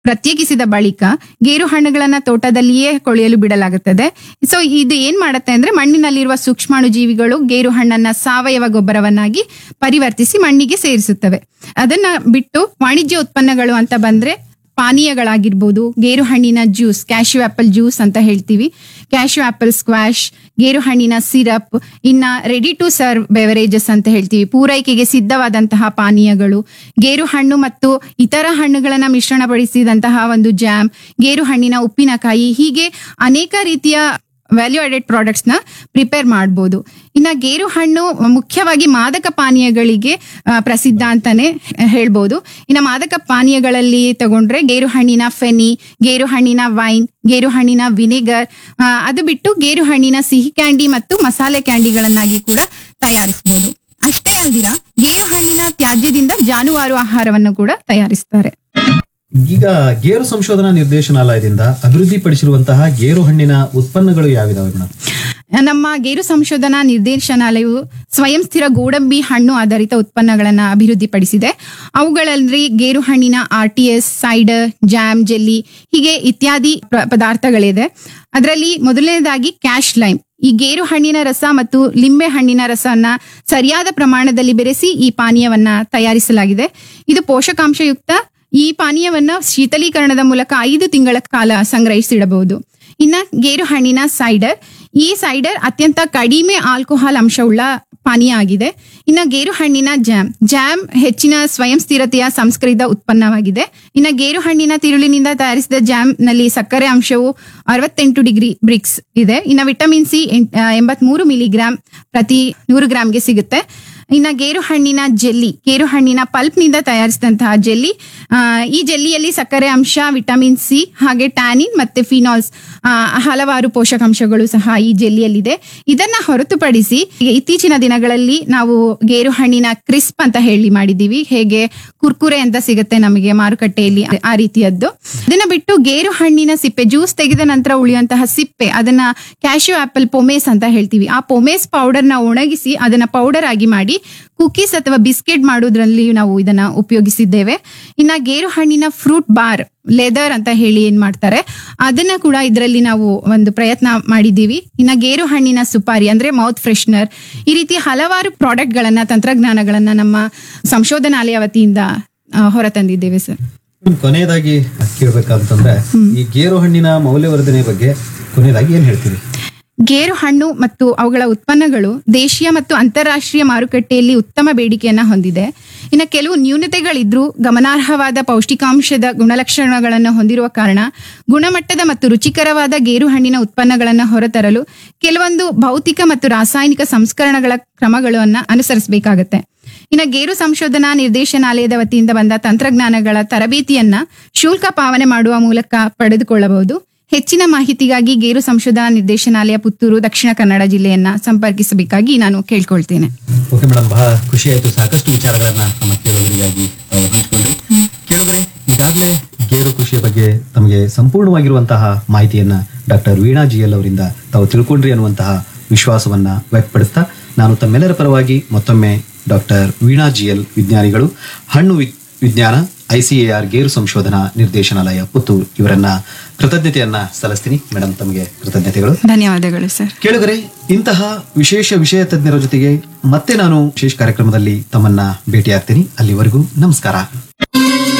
ಪ್ರತ್ಯೇಕಿಸಿದ ಬಳಿಕ ಗೇರು ಹಣ್ಣುಗಳನ್ನ ತೋಟದಲ್ಲಿಯೇ ಕೊಳೆಯಲು ಬಿಡಲಾಗುತ್ತದೆ ಸೊ ಇದು ಏನ್ ಮಾಡುತ್ತೆ ಅಂದ್ರೆ ಮಣ್ಣಿನಲ್ಲಿರುವ ಸೂಕ್ಷ್ಮಾಣು ಜೀವಿಗಳು ಗೇರು ಹಣ್ಣನ್ನ ಸಾವಯವ ಗೊಬ್ಬರವನ್ನಾಗಿ ಪರಿವರ್ತಿಸಿ ಮಣ್ಣಿಗೆ ಸೇರಿಸುತ್ತವೆ ಅದನ್ನ ಬಿಟ್ಟು ವಾಣಿಜ್ಯ ಉತ್ಪನ್ನಗಳು ಅಂತ ಬಂದ್ರೆ ಪಾನೀಯಗಳಾಗಿರ್ಬೋದು ಗೇರು ಹಣ್ಣಿನ ಜ್ಯೂಸ್ ಕ್ಯಾಶ್ಯೂ ಆಪಲ್ ಜ್ಯೂಸ್ ಅಂತ ಹೇಳ್ತೀವಿ ಕ್ಯಾಶ್ಯೂ ಆಪಲ್ ಸ್ಕ್ವಾಶ್ ಗೇರು ಹಣ್ಣಿನ ಸಿರಪ್ ಇನ್ನ ರೆಡಿ ಟು ಸರ್ವ್ ಬೆವರೇಜಸ್ ಅಂತ ಹೇಳ್ತೀವಿ ಪೂರೈಕೆಗೆ ಸಿದ್ಧವಾದಂತಹ ಪಾನೀಯಗಳು ಗೇರು ಹಣ್ಣು ಮತ್ತು ಇತರ ಹಣ್ಣುಗಳನ್ನ ಮಿಶ್ರಣಪಡಿಸಿದಂತಹ ಒಂದು ಜಾಮ್ ಗೇರು ಹಣ್ಣಿನ ಉಪ್ಪಿನಕಾಯಿ ಹೀಗೆ ಅನೇಕ ರೀತಿಯ ವ್ಯಾಲ್ಯೂ ಆಡೆಡ್ ಪ್ರಾಡಕ್ಟ್ಸ್ ನ ಪ್ರಿಪೇರ್ ಮಾಡಬಹುದು ಇನ್ನ ಗೇರು ಹಣ್ಣು ಮುಖ್ಯವಾಗಿ ಮಾದಕ ಪಾನೀಯಗಳಿಗೆ ಆ, ಪ್ರಸಿದ್ಧ ಅಂತಾನೆ ಹೇಳ್ಬೋದು ಇನ್ನ ಮಾದಕ ಪಾನೀಯಗಳಲ್ಲಿ ತಗೊಂಡ್ರೆ ಗೇರು ಹಣ್ಣಿನ ಫೆನಿ ಗೇರು ಹಣ್ಣಿನ ವೈನ್ ಗೇರು ಹಣ್ಣಿನ ವಿನೆಗರ್ ಆ, ಅದು ಬಿಟ್ಟು ಗೇರು ಹಣ್ಣಿನ ಸಿಹಿ ಕ್ಯಾಂಡಿ ಮತ್ತು ಮಸಾಲೆ ಕ್ಯಾಂಡಿಗಳನ್ನಾಗಿ ಕೂಡ ತಯಾರಿಸಬಹುದು ಅಷ್ಟೇ ಅಲ್ದಿರ ಗೇರು ಹಣ್ಣಿನ ತ್ಯಾಜ್ಯದಿಂದ ಜಾನುವಾರು ಆಹಾರವನ್ನು ಕೂಡ ತಯಾರಿಸ್ತಾರೆ ಈಗ ಗೇರು ಸಂಶೋಧನಾ ನಿರ್ದೇಶನಾಲಯದಿಂದ ಅಭಿವೃದ್ಧಿಪಡಿಸಿರುವಂತಹ ಗೇರು ಹಣ್ಣಿನ ಉತ್ಪನ್ನಗಳು ಯಾವಿದಾವೆ ಮೇಡಮ್ ನಮ್ಮ ಗೇರು ಸಂಶೋಧನಾ ನಿರ್ದೇಶನಾಲಯವು ಸ್ವಯಂ ಸ್ಥಿರ ಗೋಡಂಬಿ ಹಣ್ಣು ಆಧಾರಿತ ಉತ್ಪನ್ನಗಳನ್ನು ಅಭಿವೃದ್ಧಿಪಡಿಸಿದೆ ಅವುಗಳಲ್ಲಿ ಗೇರು ಹಣ್ಣಿನ R T S cider jam jelly ಹೀಗೆ ಇತ್ಯಾದಿ ಪ್ರ- ಪದಾರ್ಥಗಳಿದೆ ಅದರಲ್ಲಿ ಮೊದಲನೇದಾಗಿ ಕ್ಯಾಶ್ ಲೈಮ್ ಈ ಗೇರು ಹಣ್ಣಿನ ರಸ ಮತ್ತು ಲಿಂಬೆ ಹಣ್ಣಿನ ರಸವನ್ನ ಸರಿಯಾದ ಪ್ರಮಾಣದಲ್ಲಿ ಬೆರೆಸಿ ಈ ಪಾನೀಯವನ್ನ ತಯಾರಿಸಲಾಗಿದೆ ಇದು ಪೋಷಕಾಂಶಯುಕ್ತ ಈ ಪಾನೀಯವನ್ನ ಶೀತಲೀಕರಣದ ಮೂಲಕ ಐದು ತಿಂಗಳ ಕಾಲ ಸಂಗ್ರಹಿಸಿಡಬಹುದು ಇನ್ನ ಗೇರು ಹಣ್ಣಿನ ಸೈಡರ್ ಈ ಸೈಡರ್ ಅತ್ಯಂತ ಕಡಿಮೆ ಆಲ್ಕೋಹಾಲ್ ಅಂಶವುಳ್ಳ ಪಾನೀಯ ಆಗಿದೆ ಇನ್ನ ಗೇರು ಹಣ್ಣಿನ ಜಾಮ್ ಜಾಮ್ ಹೆಚ್ಚಿನ ಸ್ವಯಂ ಸ್ಥಿರತೆಯ ಸಂಸ್ಕರಿತ ಉತ್ಪನ್ನವಾಗಿದೆ ಇನ್ನ ಗೇರು ಹಣ್ಣಿನ ತಿರುಳಿನಿಂದ ತಯಾರಿಸಿದ ಜಾಮ್ ನಲ್ಲಿ ಸಕ್ಕರೆ ಅಂಶವು ಅರವತ್ತೆಂಟು ಡಿಗ್ರಿ ಬ್ರಿಕ್ಸ್ ಇದೆ ಇನ್ನ ವಿಟಮಿನ್ ಸಿ ಎಂಬತ್ಮೂರು ಮಿಲಿಗ್ರಾಂ ಪ್ರತಿ ನೂರು ಗ್ರಾಂಗೆ ಸಿಗುತ್ತೆ ಇನ್ನ ಗೇರು ಹಣ್ಣಿನ ಜೆಲ್ಲಿ ಗೇರು ಹಣ್ಣಿನ ಪಲ್ಪ್ ನಿಂದ ತಯಾರಿಸಿದಂತಹ ಜೆಲ್ಲಿ ಆ, ಈ ಜೆಲ್ಲಿಯಲ್ಲಿ ಸಕ್ಕರೆ ಅಂಶ ವಿಟಮಿನ್ ಸಿ ಹಾಗೆ ಟ್ಯಾನಿನ್ ಮತ್ತೆ ಫಿನಾಲ್ಸ್ ಆ, ಹಲವಾರು ಪೋಷಕಾಂಶಗಳು ಸಹ ಈ ಜೆಲ್ಲಿಯಲ್ಲಿದೆ ಇದನ್ನ ಹೊರತುಪಡಿಸಿ ಈಗ ಇತ್ತೀಚಿನ ದಿನಗಳಲ್ಲಿ ನಾವು ಗೇರು ಹಣ್ಣಿನ ಕ್ರಿಸ್ಪ್ ಅಂತ ಹೇಳಿ ಮಾಡಿದೀವಿ ಹೇಗೆ ಕುರ್ಕುರೆ ಅಂತ ಸಿಗುತ್ತೆ ನಮಗೆ ಮಾರುಕಟ್ಟೆಯಲ್ಲಿ ಆ- ಆ ರೀತಿಯದ್ದು ಇದನ್ನ ಬಿಟ್ಟು ಗೇರು ಹಣ್ಣಿನ ಸಿಪ್ಪೆ ಜ್ಯೂಸ್ ತೆಗೆದ ನಂತರ ಉಳಿಯುವಂತಹ ಸಿಪ್ಪೆ ಅದನ್ನ ಕ್ಯಾಶ್ಯೂ ಆಪಲ್ ಪೊಮೇಸ್ ಅಂತ ಹೇಳ್ತೀವಿ ಆ ಪೊಮೇಸ್ ಪೌಡರ್ ನ ಒಣಗಿಸಿ ಅದನ್ನ ಪೌಡರ್ ಆಗಿ ಮಾಡಿ ಕುಕೀಸ್ ಅಥವಾ ಬಿಸ್ಕೆಟ್ ಮಾಡೋದ್ರಲ್ಲಿ ನಾವು ಇದನ್ನ ಉಪಯೋಗಿಸಿದ್ದೇವೆ ಇನ್ನ ಗೇರು ಹಣ್ಣಿನ ಫ್ರೂಟ್ ಬಾರ್ ಲೆದರ್ ಅಂತ ಹೇಳಿ ಏನ್ ಮಾಡ್ತಾರೆ ಅದನ್ನ ಕೂಡ ಇದರಲ್ಲಿ ನಾವು ಒಂದು ಪ್ರಯತ್ನ ಮಾಡಿದ್ದೀವಿ ಇನ್ನ ಗೇರು ಹಣ್ಣಿನ ಸುಪಾರಿ ಅಂದ್ರೆ ಮೌತ್ ಫ್ರೆಶ್ನರ್ ಈ ರೀತಿ ಹಲವಾರು ಪ್ರಾಡಕ್ಟ್ ಗಳನ್ನ ತಂತ್ರಜ್ಞಾನಗಳನ್ನ ನಮ್ಮ ಸಂಶೋಧನಾಲಯ ವತಿಯಿಂದ ಆ, ಹೊರತಂದಿದ್ದೇವೆ ಸರ್ ಮೇಡಮ್, ಕೊನೆಯದಾಗಿ ಕೇಳ್ಬೇಕಂತಂದ್ರೆ ಈ ಗೇರು ಹಣ್ಣಿನ ಮೌಲ್ಯವರ್ಧನೆ ಬಗ್ಗೆ ಕೊನೆಯದಾಗಿ ಏನ್ ಹೇಳ್ತೀರಿ ಗೇರು ಹಣ್ಣು ಮತ್ತು ಅವುಗಳ ಉತ್ಪನ್ನಗಳು ದೇಶೀಯ ಮತ್ತು ಅಂತಾರಾಷ್ಟ್ರೀಯ ಮಾರುಕಟ್ಟೆಯಲ್ಲಿ ಉತ್ತಮ ಬೇಡಿಕೆಯನ್ನ ಹೊಂದಿದೆ ಇನ್ನು ಕೆಲವು ನ್ಯೂನತೆಗಳಿದ್ರೂ ಗಮನಾರ್ಹವಾದ ಪೌಷ್ಟಿಕಾಂಶದ ಗುಣಲಕ್ಷಣಗಳನ್ನು ಹೊಂದಿರುವ ಕಾರಣ ಗುಣಮಟ್ಟದ ಮತ್ತು ರುಚಿಕರವಾದ ಗೇರು ಹಣ್ಣಿನ ಉತ್ಪನ್ನಗಳನ್ನು ಹೊರತರಲು ಕೆಲವೊಂದು ಭೌತಿಕ ಮತ್ತು ರಾಸಾಯನಿಕ ಸಂಸ್ಕರಣಗಳ ಕ್ರಮಗಳನ್ನು ಅನುಸರಿಸಬೇಕಾಗತ್ತೆ ಇನ್ನು ಗೇರು ಸಂಶೋಧನಾ ನಿರ್ದೇಶನಾಲಯದ ವತಿಯಿಂದ ಬಂದ ತಂತ್ರಜ್ಞಾನಗಳ ತರಬೇತಿಯನ್ನ ಶುಲ್ಕ ಪಾವನೆ ಮಾಡುವ ಮೂಲಕ ಪಡೆದುಕೊಳ್ಳಬಹುದು ಹೆಚ್ಚಿನ ಮಾಹಿತಿಗಾಗಿ ಗೇರು ಸಂಶೋಧನಾ ನಿರ್ದೇಶನಾಲಯ ಪುತ್ತೂರು ದಕ್ಷಿಣ ಕನ್ನಡ ಜಿಲ್ಲೆಯನ್ನ ಸಂಪರ್ಕಿಸಬೇಕಾಗಿ ನಾನು ಕೇಳ್ಕೊಳ್ತೇನೆ ಓಕೆ ಮೇಡಮ್ ಬಹಳ ಖುಷಿ ಆಯ್ತು ಸಾಕಷ್ಟು ವಿಚಾರಗಳನ್ನ ನಮ್ಮ ಕೇಳುಗರಿಗಾಗಿ ತಾವು ಹಂಚಿಕೊಂಡ್ರಿ ಕೇಳಿದ್ರೆ ಈಗಾಗಲೇ ಗೇರು ಕೃಷಿಯ ಬಗ್ಗೆ ತಮಗೆ ಸಂಪೂರ್ಣವಾಗಿರುವಂತಹ ಮಾಹಿತಿಯನ್ನ ಡಾಕ್ಟರ್ ವೀಣಾ ಜಿ ಎಲ್ ಅವರಿಂದ ತಾವು ತಿಳ್ಕೊಂಡ್ರಿ ಅನ್ನುವಂತಹ ವಿಶ್ವಾಸವನ್ನ ವ್ಯಕ್ತಪಡಿಸ್ತಾ ನಾನು ತಮ್ಮೆಲ್ಲರ ಪರವಾಗಿ ಮತ್ತೊಮ್ಮೆ ಡಾಕ್ಟರ್ ವೀಣಾ ಜಿ ಎಲ್ ವಿಜ್ಞಾನಿಗಳು ಹಣ್ಣು ವಿ- ವಿಜ್ಞಾನ ಐಸಿಎಆರ್ ಗೇರು ಸಂಶೋಧನಾ ನಿರ್ದೇಶನಾಲಯ ಪುತ್ತೂರು ಇವರನ್ನ ಕೃತಜ್ಞತೆಯನ್ನ ಸಲ್ಲಿಸ್ತೀನಿ ಮೇಡಮ್ ತಮಗೆ ಕೃತಜ್ಞತೆಗಳು ಧನ್ಯವಾದಗಳು ಸರ್ ಕೇಳಿದರೆ ಇಂತಹ ವಿಶೇಷ ವಿಷಯ ತಜ್ಞರ ಜೊತೆಗೆ ಮತ್ತೆ ನಾನು ವಿಶೇಷ ಕಾರ್ಯಕ್ರಮದಲ್ಲಿ ತಮ್ಮನ್ನ ಭೇಟಿಯಾಗ್ತೀನಿ ಅಲ್ಲಿವರೆಗೂ ನಮಸ್ಕಾರ